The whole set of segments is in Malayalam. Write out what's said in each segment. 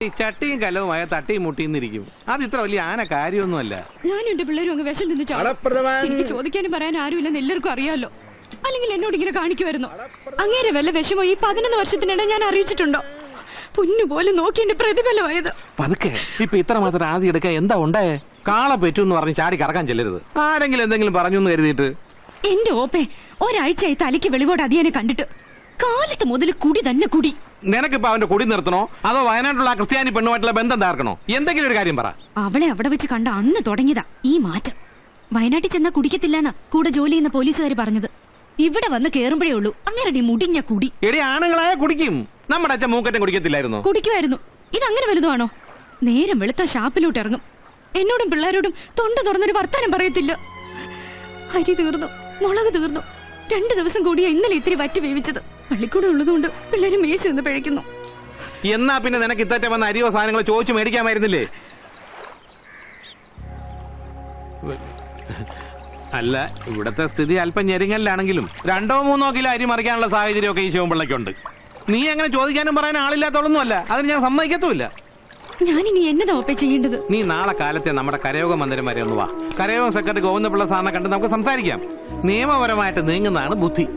ഈ ചട്ടിയും കലവുമായ തട്ടിയും മുട്ടിന്നിരിക്കും അത് ഇത്ര വലിയ ആന കാര്യമൊന്നുമല്ല ഞാനും എന്റെ പിള്ളേരും അങ്ങ് വിഷം നിന്ന് ചാടും. അടപ്രഥമൻ. എനിക്ക് ചോദിക്കാനും പറയാൻ ആരുമില്ലെന്ന് എല്ലാവർക്കും അറിയാലോ അല്ലെങ്കിൽ എന്നോട് ഇങ്ങനെ കാണിക്കുമായിരുന്നു അങ്ങേരെ വല്ല വിഷമോ ഈ പതിനൊന്ന് വർഷത്തിനിടെ ഞാൻ അറിയിച്ചിട്ടുണ്ടോ പൊന്നു പോലെ നോക്കി എന്റെ പ്രതിഫലമായത് പതുക്കെ ഇപ്പൊ ഇത്ര മാത്രം ആദ്യം എടുക്കാൻ എന്താ ഉണ്ടായേ കാള പെറ്റു എന്ന് പറഞ്ഞ് ചാടി കറക്കാൻ ചെല്ലരുത് ആരെങ്കിലും എന്തെങ്കിലും പറഞ്ഞു എന്ന് കരുതിയിട്ട് എന്റെ ഓപ്പേ ഒരാഴ്ചയായി തലയ്ക്ക് വെളിവോട് അതിയനെ കണ്ടിട്ട് കാലത്ത് മുതൽ കുടി തന്നെ കുടി നിനക്കിപ്പോ അവന്റെ കുടി നിർത്തണോ അതോ വയനാട്ടിലുള്ള ആ ക്രിസ്ത്യാനി പെണ്ണുമായിട്ടുള്ള ബന്ധം താർക്കണോ എന്തെങ്കിലും ഒരു കാര്യം പറ അവളെ അവിടെ വെച്ച് കണ്ട അന്ന് തുടങ്ങിയതാ ഈ മാറ്റം വയനാട്ടിൽ ചെന്നാ കുടിക്കത്തില്ലെന്നാ കൂടെ ജോലി ചെയ്യുന്ന പോലീസുകാർ പറഞ്ഞത് ഇവിടെ വന്ന് കേറുമ്പോഴേ ഉള്ളൂ അങ്ങനെ മുടിഞ്ഞ കുടി എടി ആണുങ്ങളായ കുടിക്കും നമ്മുടെ അച്ഛൻ മൂക്കറ്റം കുടിക്കത്തില്ലായിരുന്നു കുടിക്കുമായിരുന്നു ഇതങ്ങനെ വലുതുമാണോ നേരം വെളുത്ത ഷാപ്പിലോട്ട് ഇറങ്ങും എന്നോടും പിള്ളേരോടും തൊണ്ട തുറന്നൊരു വർത്താനം പറയത്തില്ല അരി തീർന്നു മുളക് തീർന്നു രണ്ടു ദിവസം കൂടിയാ ഇന്നലെ ഇത്തിരി വറ്റി വേവിച്ചത് പള്ളിക്കൂടെ ഉള്ളതുകൊണ്ട് പിള്ളേര് മേശ നിന്ന് പിഴയ്ക്കുന്നു എന്നാ പിന്നെ നിനക്ക് ഇത്തറ്റ വന്ന അരിയോ സാധനങ്ങളോ ചോദിച്ചു മേടിക്കാമായിരുന്നില്ലേ അല്ല ഇവിടത്തെ സ്ഥിതി അല്പം ഞെരുങ്ങലിലാണെങ്കിലും രണ്ടോ മൂന്നോ കിലോ അരി മറിക്കാനുള്ള സാഹചര്യമൊക്കെ ഈ ശിവൻപിള്ളയ്ക്കുണ്ട് നീ അങ്ങനെ ചോദിക്കാനും പറയാൻ ആളില്ലാത്തോളൊന്നും അല്ല അതിന് ഞാൻ സമ്മതിക്കത്തുമില്ല ഞാനിനി എന്നതാ ഒപ്പേ ചെയ്യേണ്ടത് നീ നാളെ കാലത്തെ നമ്മുടെ കരയോഗ മന്ദിരം വരെ ഒന്ന് വാ കരയോഗ സെക്രട്ടറി ഗോവിന്ദപിള്ള സാറിനെ കണ്ട് നമുക്ക് സംസാരിക്കാം നിയമപരമായിട്ട് നീങ്ങുന്നതാണ് ബുദ്ധി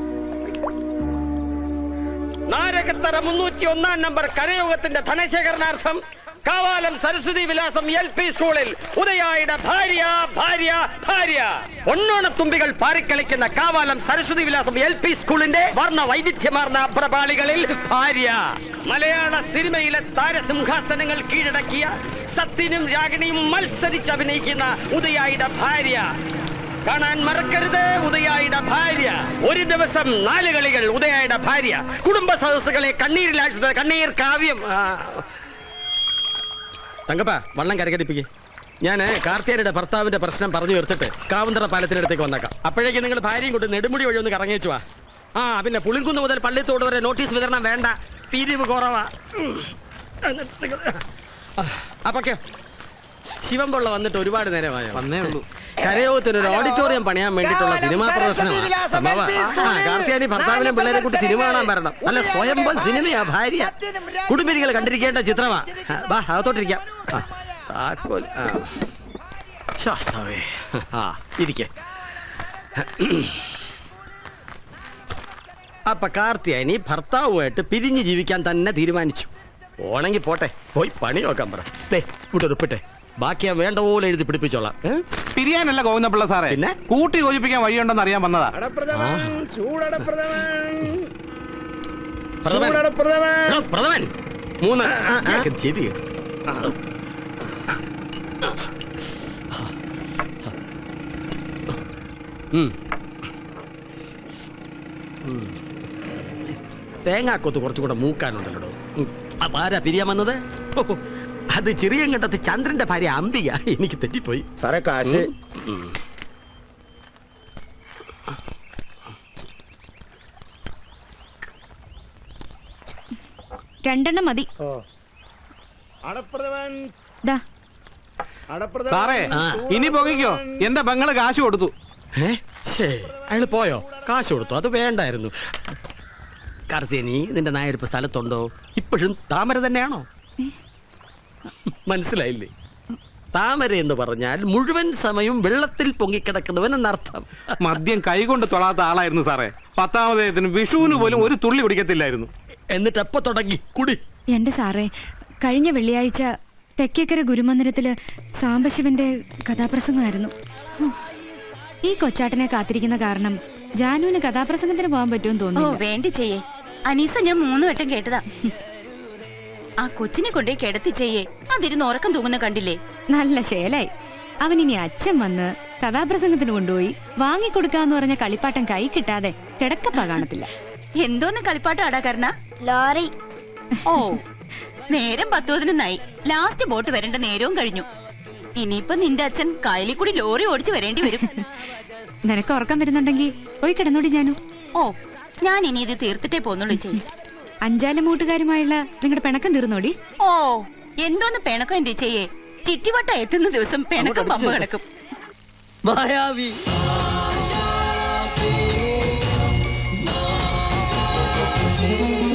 നാരകത്തറ മുന്നൂറ്റി ഒന്നാം നമ്പർ കരയോഗത്തിന്റെ ധനശേഖരണാർത്ഥം കാവാലം സരസ്വതി വിലാസം എൽ പി സ്കൂളിൽ ഉദയായുടെ ഭാര്യ ഭാര്യ ഭാര്യ ഒന്നോണത്തുമ്പികൾ പാറിക്കളിക്കുന്ന കാവാലം സരസ്വതി വിലാസം എൽ പി സ്കൂളിന്റെ വർണ്ണ വൈവിധ്യമാർന്ന പ്രപാളികളിൽ ഭാര്യ മലയാള സിനിമയിലെ താരസിംഹാസനങ്ങൾ കീഴടക്കിയ സത്യനും രാഗിണിയും മത്സരിച്ച് അഭിനയിക്കുന്ന ഉദയായുടെ ഭാര്യ കാണാൻ മറക്കരുത് ഉദയായുടെ ഭാര്യ ഒരു ദിവസം നാല് കളികൾ ഉദയായുടെ ഭാര്യ കുടുംബ സദസ്സുകളെ കണ്ണീരിലാഴ്ച കണ്ണീർ കാവ്യം ആ. തങ്കപ്പ വള്ളം കരകടിപ്പിക്ക് ഞാൻ കാർത്തിയാനിയുടെ ഭർത്താവിന്റെ പ്രശ്നം പറഞ്ഞു തീർത്തിട്ട് കാവന്തറ പാലത്തിനടുത്തേക്ക് വന്നേക്കാം അപ്പോഴേക്കും നിങ്ങൾ ഭാര്യയും കൊണ്ട് നെടുമുടി വഴി ഒന്ന് കറങ്ങിച്ചു വാ ആ പിന്നെ പുളിങ്കുന്ന് മുതൽ പള്ളിത്തോട് വരെ നോട്ടീസ് വിതരണം വേണ്ട പിരിവ് കുറവാ ഉം. ആ, അപ്പൊക്കെ ശിവൻപിള്ള വന്നിട്ട് ഒരുപാട് നേരമായോ വന്നേ ഉള്ളൂ കരയോഗത്തിന് ഒരു ഓഡിറ്റോറിയം പണിയാൻ വേണ്ടിയിട്ടുള്ള സിനിമാ പ്രദർശനമാണ് ആ കാർത്തിയാനി ഭർത്താവിനെ പിള്ളേരെ കൂട്ടി സിനിമ കാണാൻ വരണം അല്ല സ്വയംഭം സിനിമയാ ഭാര്യ കുടുംബിനികൾ കണ്ടിരിക്കേണ്ട ചിത്രമാ ആ, വാ അകത്തോട്ടിരിക്കാം ആ, താക്കോൽ ആ. ശാസ്താവേ ആ ഇരിക്കെ അപ്പൊ കാർത്തിയാനി ഭർത്താവുമായിട്ട് പിരിഞ്ഞു ജീവിക്കാൻ തന്നെ തീരുമാനിച്ചു ഓണെങ്കിൽ പോട്ടെ പോയി പണി നോക്കാൻ പറ ദേ ഇവിടെ ഉപ്പിട്ടെ ബാക്കി ഞാൻ വേണ്ട പോലെ എഴുതി പിടിപ്പിച്ചോളാം ഏ? പിരിയാനല്ല ഗോവിന്ദപിള്ള സാറേ പിന്നെ? കൂട്ടി യോജിപ്പിക്കാൻ വഴിയുണ്ടെന്ന് അറിയാൻ വന്നതാ അടപ്രഥമൻ ചൂടടപ്രഥമൻ പ്രഥമൻ. ചൂടടപ്രഥമൻ എടോ, പ്രഥമൻ മൂന്ന് ശരി ഉം. ഉം. തേങ്ങാക്കൊത്ത് കുറച്ചുകൂടെ മൂക്കാനുണ്ടല്ലോ ഉം. അപ്പൊ ആരാ പിരിയാൻ വന്നത് ഓ, അത് ചെറിയങ്കണ്ടത്ത് ചന്ദ്രന്റെ ഭാര്യ അംബിക എനിക്ക് തെറ്റിപ്പോയി സാറേ കാശ് ഉം. രണ്ടെണ്ണം മതി ഓ അടപ്രഥമൻ ദാ അടപ്രഥമൻ സാറേ ആ. ഇനി പൊങ്ങിക്കോ എന്റെ പെങ്ങള് കാശ് കൊടുത്തു ഏ? ഛേ, അയാള് പോയോ കാശ് കൊടുത്തു അത് വേണ്ടായിരുന്നു കാർത്തിയനി നിന്റെ നായരിപ്പ് സ്ഥലത്തുണ്ടോ ഇപ്പോഴും താമര തന്നെയാണോ മനസ്സിലായില്ലേ താമര എന്ന് പറഞ്ഞാൽ മുഴുവൻ സമയം വെള്ളത്തിൽ പൊങ്ങിക്കിടക്കുന്നവൻ എന്നർത്ഥം മദ്യം കൈകൊണ്ട് തൊടാത്ത ആളായിരുന്നു സാറേ പത്താമതേത്തിന് വിഷുവിന് പോലും ഒരു തുള്ളി കുടിക്കത്തില്ലായിരുന്നു എന്നിട്ട് എപ്പോ തുടങ്ങി കുടി എന്റെ സാറേ കഴിഞ്ഞ വെള്ളിയാഴ്ച തെക്കേക്കര ഗുരുമന്ദിരത്തില് സാംബശിവന്റെ കഥാപ്രസംഗമായിരുന്നു ഹും. ഈ കൊച്ചാട്ടനെ കാത്തിരിക്കുന്ന കാരണം ജാനുവിന് കഥാപ്രസംഗത്തിന് പോകാൻ പറ്റുമെന്ന് ഓ തോന്നുന്നു വേണ്ടി ചെയ്യേ അനീസ ഞാൻ മൂന്ന് വട്ടം കേട്ടതാ ആ കൊച്ചിനെ കൊണ്ടേ കിടത്തി ചെയ്യേ അതിരുന്ന് ഉറക്കം തൂങ്ങുന്ന കണ്ടില്ലേ നല്ല ശേലായി അവനിനി അച്ഛൻ വന്ന് കഥാപ്രസംഗത്തിന് കൊണ്ടുപോയി വാങ്ങിക്കൊടുക്കാന്ന് പറഞ്ഞ കളിപ്പാട്ടം കൈ കിട്ടാതെ കിടക്കപ്പ കാണത്തില്ല എന്തോന്ന് കളിപ്പാട്ടം ആടാ കർണ ലോറി ഓ നേരം പത്ത് പതിനൊന്നായി ലാസ്റ്റ് ബോട്ട് വരേണ്ട നേരവും കഴിഞ്ഞു ഇനിയിപ്പൊ നിന്റെ അച്ഛൻ കായലിൽ കൂടി ലോറി ഓടിച്ചു വരേണ്ടി വരും നിനക്ക് ഉറക്കം വരുന്നുണ്ടെങ്കിൽ പോയി കിടന്നോടി ജാനു ഓ ഞാൻ ഇനി ഇത് തീർത്തിട്ടേ പോന്നുള്ളൂ ചെയ്യും അഞ്ചാലും കൂട്ടുകാരുമായുള്ള നിങ്ങളുടെ പിണക്കം തീർന്നോടി ഓ എന്തോന്ന് പിണക്കം എന്റെ ചെയ്യേ ചിട്ടിവട്ട എത്തുന്ന ദിവസം പിണക്കം പമ്പ് കിടക്കും മായാവി Thank